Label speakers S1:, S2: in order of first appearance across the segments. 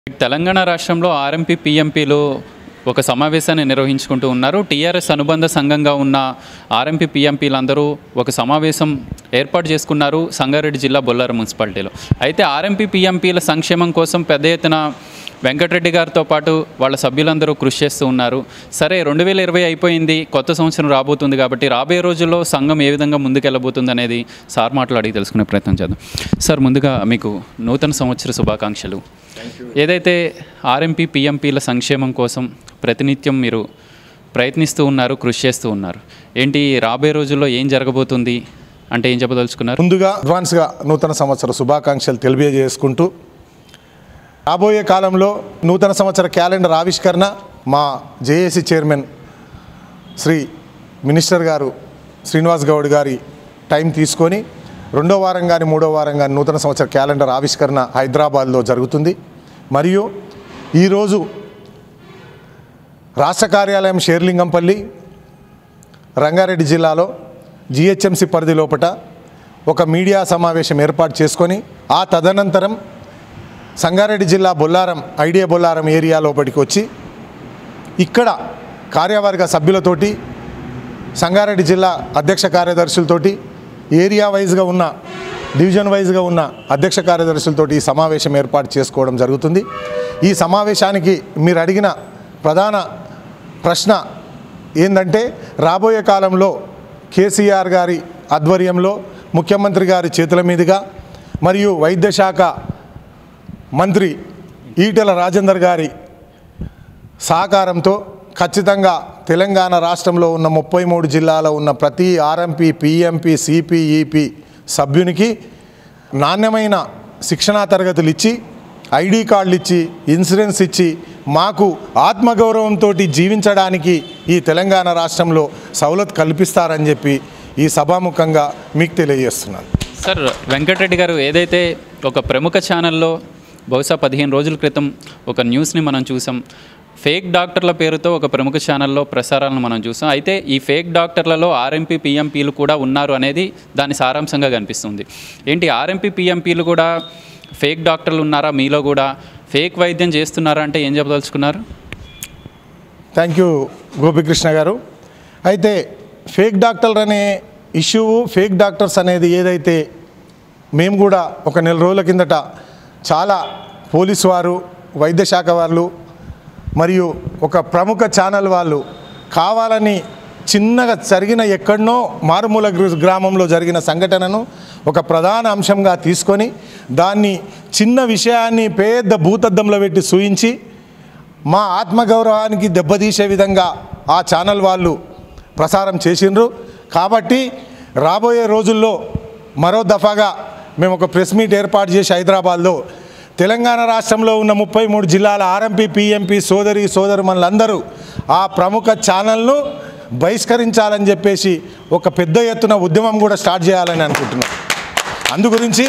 S1: తెలంగాణ రాష్ట్రంలో ఆర్ఎంపీ పిఎంపీలు ఒక సమావేశాన్ని నిర్వహించుకుంటూ ఉన్నారు టీఆర్ఎస్ అనుబంధ సంఘంగా ఉన్న ఆర్ఎంపీ పిఎంపీలందరూ ఒక సమావేశం ఏర్పాటు చేసుకున్నారు సంగారెడ్డి జిల్లా బొల్లారం మున్సిపాలిటీలో అయితే ఆర్ఎంపీ పిఎంపీల సంక్షేమం కోసం పెద్ద ఎత్తున వెంకటరెడ్డి గారితో పాటు వాళ్ళ సభ్యులందరూ కృషి చేస్తూ ఉన్నారు సరే రెండు వేల ఇరవై అయిపోయింది కొత్త సంవత్సరం రాబోతుంది కాబట్టి రాబోయే రోజుల్లో సంఘం ఏ విధంగా ముందుకెళ్ళబోతుంది అనేది సార్ మాటలు అడిగి తెలుసుకునే ప్రయత్నం చేద్దాం సార్ ముందుగా మీకు నూతన సంవత్సర శుభాకాంక్షలు ఏదైతే ఆర్ఎంపీ పిఎంపీల సంక్షేమం కోసం ప్రతినిత్యం మీరు ప్రయత్నిస్తూ ఉన్నారు కృషి చేస్తూ ఉన్నారు ఏంటి రాబోయే రోజుల్లో ఏం జరగబోతుంది అంటే ఏం చెప్పదలుచుకున్నారు
S2: ముందుగా అడ్వాన్స్గా నూతన సంవత్సర శుభాకాంక్షలు తెలియజేసుకుంటూ రాబోయే కాలంలో నూతన సంవత్సర క్యాలెండర్ ఆవిష్కరణ మా జేఏసీ చైర్మన్ శ్రీ మినిస్టర్ గారు శ్రీనివాస్ గౌడ్ గారి టైం తీసుకొని రెండో వారం కానీ మూడో వారం కానీ నూతన సంవత్సర క్యాలెండర్ ఆవిష్కరణ హైదరాబాద్లో జరుగుతుంది మరియు ఈరోజు రాష్ట్ర కార్యాలయం షేర్లింగంపల్లి రంగారెడ్డి జిల్లాలో జిహెచ్ఎంసి పరిధి లోపట ఒక మీడియా సమావేశం ఏర్పాటు చేసుకొని ఆ తదనంతరం సంగారెడ్డి జిల్లా బొల్లారం ఐడియా బొల్లారం ఏరియా లోపలికి వచ్చి ఇక్కడ కార్యవర్గ సభ్యులతోటి సంగారెడ్డి జిల్లా అధ్యక్ష కార్యదర్శులతోటి ఏరియా వైజ్గా ఉన్న డివిజన్ వైజ్గా ఉన్న అధ్యక్ష కార్యదర్శులతోటి ఈ సమావేశం ఏర్పాటు చేసుకోవడం జరుగుతుంది ఈ సమావేశానికి మీరు అడిగిన ప్రధాన ప్రశ్న ఏంటంటే రాబోయే కాలంలో కేసీఆర్ గారి ఆధ్వర్యంలో ముఖ్యమంత్రి గారి చేతుల మీదుగా మరియు వైద్య శాఖ మంత్రి ఈటెల రాజేందర్ గారి సహకారంతో ఖచ్చితంగా తెలంగాణ రాష్ట్రంలో ఉన్న ముప్పై మూడు జిల్లాలో ఉన్న ప్రతి ఆర్ఎంపీ పిఎంపీ సిపిఈపి సభ్యునికి నాణ్యమైన శిక్షణా తరగతులు ఇచ్చి ఐడి కార్డులు ఇచ్చి ఇన్సూరెన్స్ ఇచ్చి మాకు ఆత్మగౌరవంతో జీవించడానికి ఈ తెలంగాణ రాష్ట్రంలో సౌలత్ కల్పిస్తారని చెప్పి ఈ సభాముఖంగా మీకు తెలియజేస్తున్నాను
S1: సార్ వెంకటరెడ్డి గారు ఏదైతే ఒక ప్రముఖ ఛానల్లో బహుశా పదిహేను రోజుల క్రితం ఒక న్యూస్ని మనం చూసాం ఫేక్ డాక్టర్ల పేరుతో ఒక ప్రముఖ ఛానల్లో ప్రసారాలను మనం చూసాం అయితే ఈ ఫేక్ డాక్టర్లలో ఆర్ఎంపీ పిఎంపీలు కూడా ఉన్నారు అనేది దాని సారాంశంగా కనిపిస్తుంది ఏంటి ఆర్ఎంపీ పిఎంపీలు కూడా ఫేక్ డాక్టర్లు ఉన్నారా మీలో కూడా ఫేక్ వైద్యం చేస్తున్నారా అంటే ఏం చెప్పదలుచుకున్నారు
S2: థ్యాంక్ యూ గోపికృష్ణ గారు అయితే ఫేక్ డాక్టర్ అనే ఇష్యూ ఫేక్ డాక్టర్స్ అనేది ఏదైతే మేము కూడా ఒక నెల రోజుల కిందట చాలా పోలీసు వారు వైద్య శాఖ వాళ్ళు మరియు ఒక ప్రముఖ ఛానల్ వాళ్ళు కావాలని చిన్నగా జరిగిన ఎక్కడనో మారుమూల గ్ర- గ్రామంలో జరిగిన సంఘటనను ఒక ప్రధాన అంశంగా తీసుకొని దాన్ని చిన్న విషయాన్ని పెద్ద భూతద్దంలో పెట్టి సూయించి మా ఆత్మగౌరవానికి దెబ్బతీసే విధంగా ఆ ఛానల్ వాళ్ళు ప్రసారం చేసిండ్రు కాబట్టి రాబోయే రోజుల్లో మరో దఫాగా మేము ఒక ప్రెస్ మీట్ ఏర్పాటు చేసి హైదరాబాద్లో తెలంగాణ రాష్ట్రంలో ఉన్న ముప్పై మూడు జిల్లాల ఆర్ఎంపీ పిఎంపీ సోదరి సోదరుమణులందరూ ఆ ప్రముఖ ఛానల్ను బహిష్కరించాలని చెప్పేసి ఒక పెద్ద ఎత్తున ఉద్యమం కూడా స్టార్ట్ చేయాలని అనుకుంటున్నాం అందు గురించి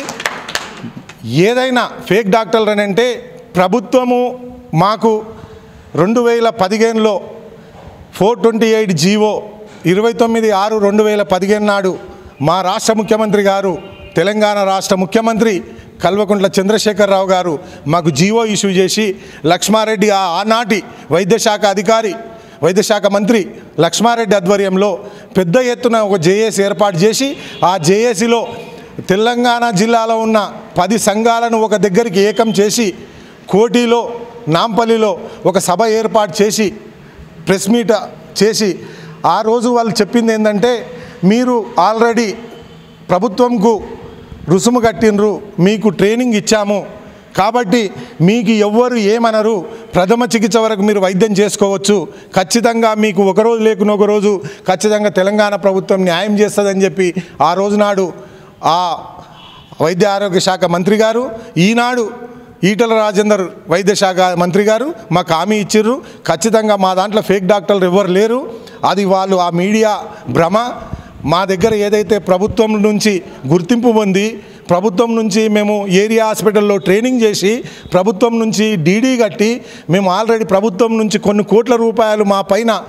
S2: ఏదైనా ఫేక్ డాక్టర్లు అని అంటే ప్రభుత్వము మాకు రెండు వేల పదిహేనులో ఫోర్ ట్వంటీ ఎయిట్ జీవో ఇరవై తొమ్మిది ఆరు రెండు వేల పదిహేను నాడు మా రాష్ట్ర ముఖ్యమంత్రి గారు తెలంగాణ రాష్ట్ర ముఖ్యమంత్రి కల్వకుంట్ల చంద్రశేఖరరావు గారు మాకు జీవో ఇష్యూ చేసి లక్ష్మారెడ్డి ఆ ఆనాటి వైద్యశాఖ అధికారి వైద్యశాఖ మంత్రి లక్ష్మారెడ్డి ఆధ్వర్యంలో పెద్ద ఎత్తున ఒక జేఏసీ ఏర్పాటు చేసి ఆ జేఏసీలో తెలంగాణ జిల్లాలో ఉన్న పది సంఘాలను ఒక దగ్గరికి ఏకం చేసి కోటిలో నాంపల్లిలో ఒక సభ ఏర్పాటు చేసి ప్రెస్ మీట్ చేసి ఆ రోజు వాళ్ళు చెప్పింది ఏంటంటే మీరు ఆల్రెడీ ప్రభుత్వంకు రుసుము కట్టినరు మీకు ట్రైనింగ్ ఇచ్చాము కాబట్టి మీకు ఎవ్వరు ఏమనరు ప్రథమ చికిత్స వరకు మీరు వైద్యం చేసుకోవచ్చు ఖచ్చితంగా మీకు ఒకరోజు లేకున్న ఒక రోజు ఖచ్చితంగా తెలంగాణ ప్రభుత్వం న్యాయం చేస్తుందని చెప్పి ఆ రోజు నాడు ఆ వైద్య ఆరోగ్య శాఖ మంత్రి గారు ఈనాడు ఈటల రాజేందర్ వైద్య శాఖ మంత్రి గారు మాకు హామీ ఇచ్చిర్రు ఖచ్చితంగా మా దాంట్లో ఫేక్ డాక్టర్లు ఎవరు లేరు అది వాళ్ళు ఆ మీడియా భ్రమ మా దగ్గర ఏదైతే ప్రభుత్వం నుంచి గుర్తింపు పొంది ప్రభుత్వం నుంచి మేము ఏరియా హాస్పిటల్లో ట్రైనింగ్ చేసి ప్రభుత్వం నుంచి డీడీ కట్టి మేము ఆల్రెడీ ప్రభుత్వం నుంచి కొన్ని కోట్ల రూపాయలు మా పైన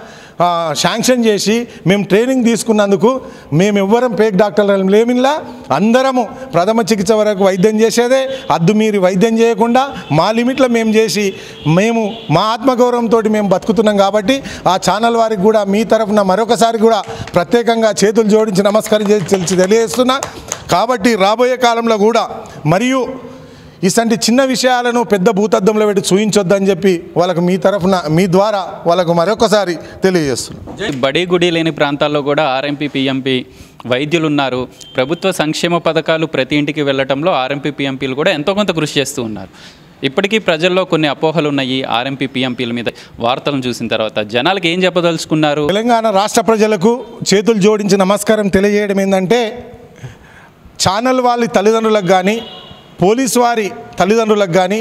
S2: ఆ, శాంక్షన్ చేసి మేము ట్రైనింగ్ తీసుకున్నందుకు మేము ఎవ్వరం పేక్ డాక్టర్లు లేమిలా అందరము ప్రథమ చికిత్స వరకు వైద్యం చేసేదే అద్దు మీరు వైద్యం చేయకుండా మా లిమిట్లో మేము చేసి మేము మా ఆత్మగౌరవంతో మేము బతుకుతున్నాం కాబట్టి ఆ ఛానల్ వారికి కూడా మీ తరఫున మరొకసారి కూడా ప్రత్యేకంగా చేతులు జోడించి నమస్కారం చేసి తెలిసి తెలియజేస్తున్నా కాబట్టి రాబోయే కాలంలో కూడా మరియు ఇలాంటి చిన్న విషయాలను పెద్ద భూతద్దంలో పెట్టి చూయించొద్దని చెప్పి వాళ్ళకు మీ తరఫున మీ ద్వారా వాళ్ళకు మరొకసారి తెలియజేస్తున్నాం
S1: బడి గుడి లేని ప్రాంతాల్లో కూడా ఆర్ఎంపీ పిఎంపీ వైద్యులు ఉన్నారు ప్రభుత్వ సంక్షేమ పథకాలు ప్రతి ఇంటికి వెళ్ళటంలో ఆర్ఎంపీ పిఎంపీలు కూడా ఎంతో కొంత కృషి చేస్తూ ఉన్నారు ఇప్పటికీ ప్రజల్లో కొన్ని అపోహలు ఉన్నాయి ఆర్ఎంపీ పిఎంపీల మీద వార్తలను చూసిన తర్వాత జనాలకు ఏం చెప్పదలుచుకున్నారు
S2: తెలంగాణ రాష్ట్ర ప్రజలకు చేతులు జోడించి నమస్కారం తెలియజేయడం ఏంటంటే ఛానల్ వాళ్ళ తల్లిదండ్రులకు కానీ పోలీసు వారి తల్లిదండ్రులకు కానీ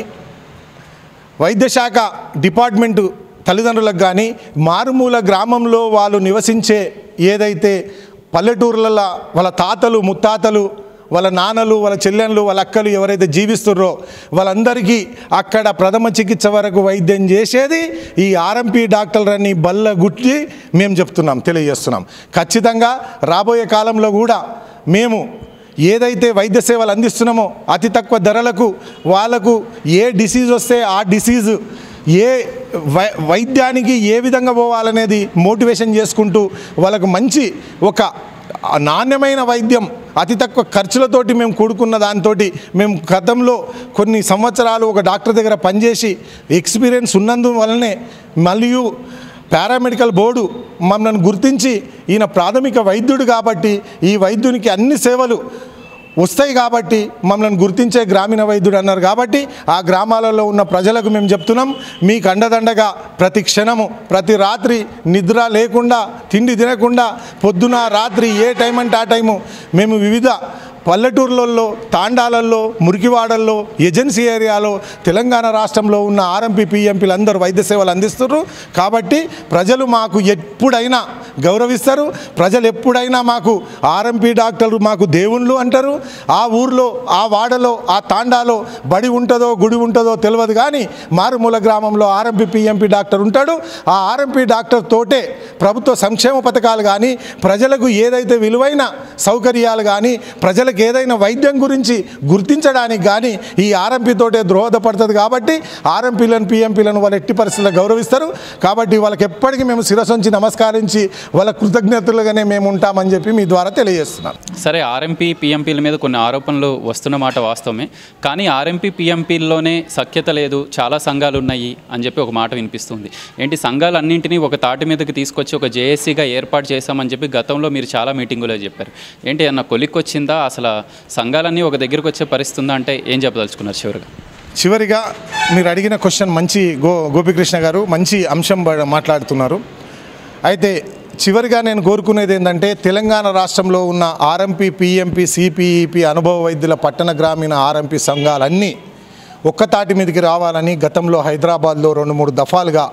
S2: వైద్యశాఖ డిపార్ట్మెంటు తల్లిదండ్రులకు కానీ మారుమూల గ్రామంలో వాళ్ళు నివసించే ఏదైతే పల్లెటూర్లలో వాళ్ళ తాతలు ముత్తాతలు వాళ్ళ నాన్నలు వాళ్ళ చెల్లెళ్ళు వాళ్ళ అక్కలు ఎవరైతే జీవిస్తున్నారో వాళ్ళందరికీ అక్కడ ప్రథమ చికిత్స వరకు వైద్యం చేసేది ఈ ఆర్ఎంపీ డాక్టర్లని బల్ల గుట్టి మేము చెప్తున్నాం తెలియజేస్తున్నాం ఖచ్చితంగా రాబోయే కాలంలో కూడా మేము ఏదైతే వైద్య సేవలు అందిస్తున్నామో అతి తక్కువ ధరలకు వాళ్ళకు ఏ డిసీజ్ వస్తే ఆ డిసీజు ఏ వై వైద్యానికి ఏ విధంగా పోవాలనేది మోటివేషన్ చేసుకుంటూ వాళ్ళకు మంచి ఒక నాణ్యమైన వైద్యం అతి తక్కువ ఖర్చులతోటి మేము కూడుకున్న దాంతో మేము గతంలో కొన్ని సంవత్సరాలు ఒక డాక్టర్ దగ్గర పనిచేసి ఎక్స్పీరియన్స్ ఉన్నందువలనే మరియు పారామెడికల్ బోర్డు మమ్మల్ని గుర్తించి ఈయన ప్రాథమిక వైద్యుడు కాబట్టి ఈ వైద్యునికి అన్ని సేవలు వస్తాయి కాబట్టి మమ్మల్ని గుర్తించే గ్రామీణ వైద్యుడు అన్నారు కాబట్టి ఆ గ్రామాలలో ఉన్న ప్రజలకు మేము చెప్తున్నాం మీకు అండదండగా ప్రతి క్షణము ప్రతి రాత్రి నిద్ర లేకుండా తిండి తినకుండా పొద్దున రాత్రి ఏ టైం అంటే ఆ టైము మేము వివిధ పల్లెటూర్లలో తాండాలల్లో మురికివాడల్లో ఏజెన్సీ ఏరియాలో తెలంగాణ రాష్ట్రంలో ఉన్న ఆర్ఎంపీ పిఎంపీలు అందరూ వైద్య సేవలు అందిస్తున్నారు కాబట్టి ప్రజలు మాకు ఎప్పుడైనా గౌరవిస్తారు ప్రజలు ఎప్పుడైనా మాకు ఆర్ఎంపీ డాక్టర్లు మాకు దేవుళ్ళు అంటారు ఆ ఊర్లో ఆ వాడలో ఆ తాండాలో బడి ఉంటుందో గుడి ఉంటుందో తెలియదు కానీ మారుమూల గ్రామంలో ఆర్ఎంపీ పిఎంపీ డాక్టర్ ఉంటాడు ఆ ఆర్ఎంపీ డాక్టర్ తోటే ప్రభుత్వ సంక్షేమ పథకాలు కానీ ప్రజలకు ఏదైతే విలువైన సౌకర్యాలు కానీ ప్రజలకు ఏదైనా వైద్యం గురించి గుర్తించడానికి కానీ ఈ ఆర్ఎంపీ తోటే దోహదపడుతుంది కాబట్టి ఆర్ఎంపీలను పిఎంపీలను వాళ్ళు ఎట్టి పరిస్థితుల్లో గౌరవిస్తారు కాబట్టి వాళ్ళకి ఎప్పటికీ మేము శిరసొంచి నమస్కరించి వాళ్ళ కృతజ్ఞతలుగానే మేము ఉంటామని చెప్పి మీ ద్వారా తెలియజేస్తున్నాను
S1: సరే ఆర్ఎంపీ పిఎంపీల మీద కొన్ని ఆరోపణలు వస్తున్న మాట వాస్తవమే కానీ ఆర్ఎంపీ పిఎంపీల్లోనే సఖ్యత లేదు చాలా సంఘాలు ఉన్నాయి అని చెప్పి ఒక మాట వినిపిస్తుంది ఏంటి సంఘాలన్నింటినీ ఒక తాటి మీదకి తీసుకొచ్చి ఒక జేఏసీగా ఏర్పాటు చేశామని చెప్పి గతంలో మీరు చాలా మీటింగులో చెప్పారు ఏంటి అన్న కొలిక్కి వచ్చిందా అసలు సంఘాలన్నీ ఒక దగ్గరికి వచ్చే పరిస్థితి ఉందా అంటే ఏం చెప్పదలుచుకున్నారు చివరిగా
S2: చివరిగా మీరు అడిగిన క్వశ్చన్ మంచి గో గోపికృష్ణ గారు మంచి అంశం బ- మాట్లాడుతున్నారు అయితే చివరిగా నేను కోరుకునేది ఏంటంటే తెలంగాణ రాష్ట్రంలో ఉన్న ఆర్ఎంపీ పిఎంపీ సిపిఈపి అనుభవ వైద్యుల పట్టణ గ్రామీణ ఆర్ఎంపీ సంఘాలన్నీ ఒక్కతాటి మీదకి రావాలని గతంలో హైదరాబాద్లో రెండు మూడు దఫాలుగా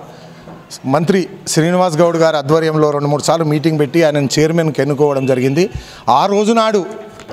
S2: మంత్రి శ్రీనివాస్ గౌడ్ గారి ఆధ్వర్యంలో రెండు మూడు సార్లు మీటింగ్ పెట్టి ఆయనను చైర్మన్కి ఎన్నుకోవడం జరిగింది ఆ రోజు నాడు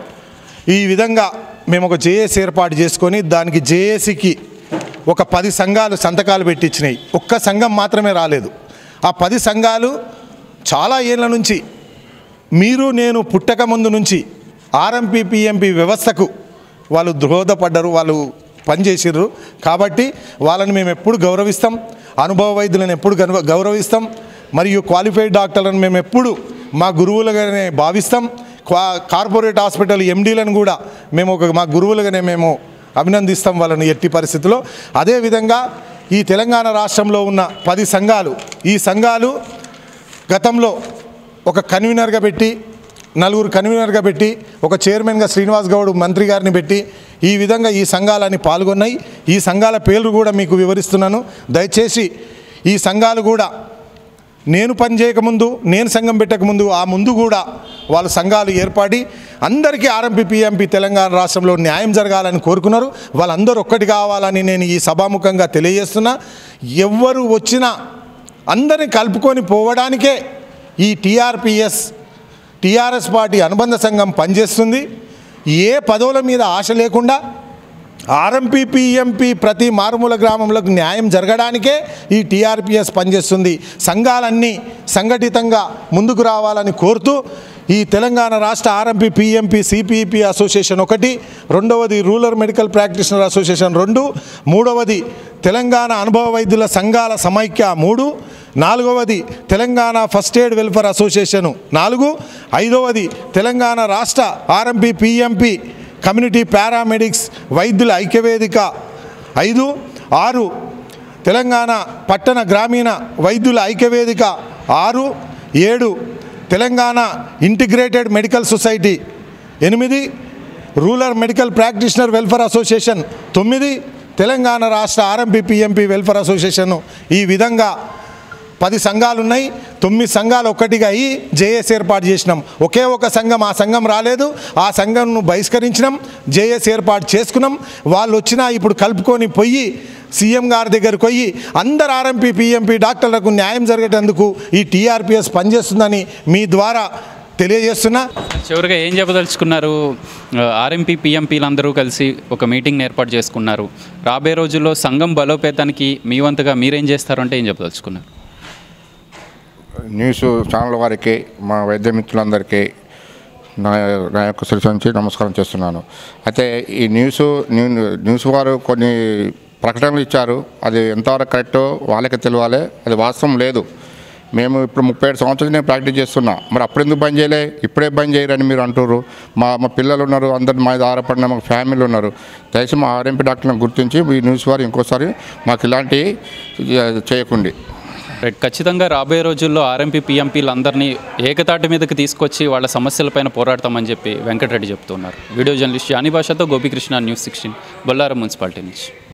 S2: ఈ విధంగా మేము ఒక జేఏసీ ఏర్పాటు చేసుకొని దానికి జేఏసీకి ఒక పది సంఘాలు సంతకాలు పెట్టించినాయి ఒక్క సంఘం మాత్రమే రాలేదు ఆ పది సంఘాలు చాలా ఏళ్ళ నుంచి మీరు నేను పుట్టక ముందు నుంచి ఆర్ఎంపీ పిఎంపీ వ్యవస్థకు వాళ్ళు దోహదపడ్డరు వాళ్ళు పనిచేసిర్రు కాబట్టి వాళ్ళని మేము ఎప్పుడు గౌరవిస్తాం అనుభవ వైద్యులను ఎప్పుడు గౌరవ- గౌరవిస్తాం మరియు క్వాలిఫైడ్ డాక్టర్లను మేము ఎప్పుడు మా గురువులుగానే భావిస్తాం క్వా కార్పొరేట్ హాస్పిటల్ ఎండీలను కూడా మేము ఒక మా గురువులుగానే మేము అభినందిస్తాం వాళ్ళని ఎట్టి పరిస్థితుల్లో అదేవిధంగా ఈ తెలంగాణ రాష్ట్రంలో ఉన్న పది సంఘాలు ఈ సంఘాలు గతంలో ఒక కన్వీనర్గా పెట్టి నలుగురు కన్వీనర్గా పెట్టి ఒక చైర్మన్గా శ్రీనివాస్ గౌడ్ మంత్రి గారిని పెట్టి ఈ విధంగా ఈ సంఘాలని పాల్గొన్నాయి ఈ సంఘాల పేర్లు కూడా మీకు వివరిస్తున్నాను దయచేసి ఈ సంఘాలు కూడా నేను పని చేయకముందు నేను సంఘం పెట్టకముందు ఆ ముందు కూడా వాళ్ళ సంఘాలు ఏర్పడి అందరికీ ఆర్ఎంపీ పిఎంపీ తెలంగాణ రాష్ట్రంలో న్యాయం జరగాలని కోరుకున్నారు వాళ్ళందరూ ఒక్కటి కావాలని నేను ఈ సభాముఖంగా తెలియజేస్తున్నా ఎవ్వరు వచ్చినా అందరిని కలుపుకొని పోవడానికే ఈ టీఆర్పిఎస్ టీఆర్ఎస్ పార్టీ అనుబంధ సంఘం పనిచేస్తుంది ఏ పదవుల మీద ఆశ లేకుండా ఆర్ఎంపీ పిఎంపీ ప్రతి మారుమూల గ్రామంలోకి న్యాయం జరగడానికే ఈ టీఆర్పిఎస్ పనిచేస్తుంది సంఘాలన్నీ సంఘటితంగా ముందుకు రావాలని కోరుతూ ఈ తెలంగాణ రాష్ట్ర ఆర్ఎంపీ పిఎంపీ సిపిఈపి అసోసియేషన్ ఒకటి రెండవది రూరల్ మెడికల్ ప్రాక్టీషనర్ అసోసియేషన్ రెండు మూడవది తెలంగాణ అనుభవ వైద్యుల సంఘాల సమైక్య మూడు నాలుగవది Telangana first aid welfare association నాలుగు ఐదవది తెలంగాణ రాష్ట్ర ఆర్ఎంపీ పిఎంపి కమ్యూనిటీ పారామెడిక్స్ వైద్యుల ఐక్యవేదిక ఐదు ఆరు తెలంగాణ పట్టణ గ్రామీణ వైద్యుల ఐక్యవేదిక ఆరు ఏడు తెలంగాణ ఇంటిగ్రేటెడ్ మెడికల్ సొసైటీ ఎనిమిది rural medical practitioner welfare association తొమ్మిది తెలంగాణ రాష్ట్ర ఆర్ఎంపీ పిఎంపి వెల్ఫేర్ అసోసియేషన్ ఈ విధంగా పది సంఘాలు ఉన్నాయి తొమ్మిది సంఘాలు ఒక్కటిగా అయ్యి జేఏఎస్ ఏర్పాటు చేసినాం ఒకే ఒక సంఘం ఆ సంఘం రాలేదు ఆ సంఘంను బహిష్కరించినాం జేఏఎస్ ఏర్పాటు చేసుకున్నాం వాళ్ళు వచ్చినా ఇప్పుడు కలుపుకొని పోయి సీఎం గారి దగ్గరకు పోయి అందరు ఆర్ఎంపీ పిఎంపీ డాక్టర్లకు న్యాయం జరిగేటందుకు ఈ టీఆర్పిఎస్ పనిచేస్తుందని మీ ద్వారా తెలియజేస్తున్నా
S1: చివరిగా ఏం చెప్పదలుచుకున్నారు ఆర్ఎంపీ పిఎంపీలందరూ కలిసి ఒక మీటింగ్ ఏర్పాటు చేసుకున్నారు రాబోయే రోజుల్లో సంఘం బలోపేతానికి మీ వంతుగా మీరేం చేస్తారు అంటే ఏం చెప్పదలుచుకున్నారు
S3: న్యూస్ ఛానల్ వారికి మా వైద్య మిత్రులందరికీ నా నా యొక్క శిరస్సు నుంచి నమస్కారం చేస్తున్నాను అయితే ఈ న్యూస్ న్యూ- న్యూస్ వారు కొన్ని ప్రకటనలు ఇచ్చారు అది ఎంతవరకు కరెక్టో వాళ్ళకి తెలియాలి అది వాస్తవం లేదు మేము ఇప్పుడు ముప్పై ఏడు సంవత్సరాలు నేను ప్రాక్టీస్ చేస్తున్నా మరి అప్పుడు ఎందుకు బంద్ చేయలే ఇప్పుడే బంద్ చేయరని మీరు అంటున్నారు మా మా పిల్లలు ఉన్నారు అందరు మా మీద ఆధారపడిన మా ఫ్యామిలీ ఉన్నారు దయచేసి మా ఆర్ఎంపీ డాక్టర్లను గుర్తించి ఈ న్యూస్ వారు ఇంకోసారి మాకు ఇలాంటి చేయకండి
S1: రైట్ ఖచ్చితంగా రాబోయే రోజుల్లో ఆర్ఎంపీ పిఎంపీలందరినీ ఏకతాటి మీదకి తీసుకొచ్చి వాళ్ళ సమస్యలపైన పోరాడతామని చెప్పి వెంకటరెడ్డి చెప్తున్నారు వీడియో జర్నలిస్ట్ జానీ భాషతో Gopikrishna news sixteen Bollaram municipality నుంచి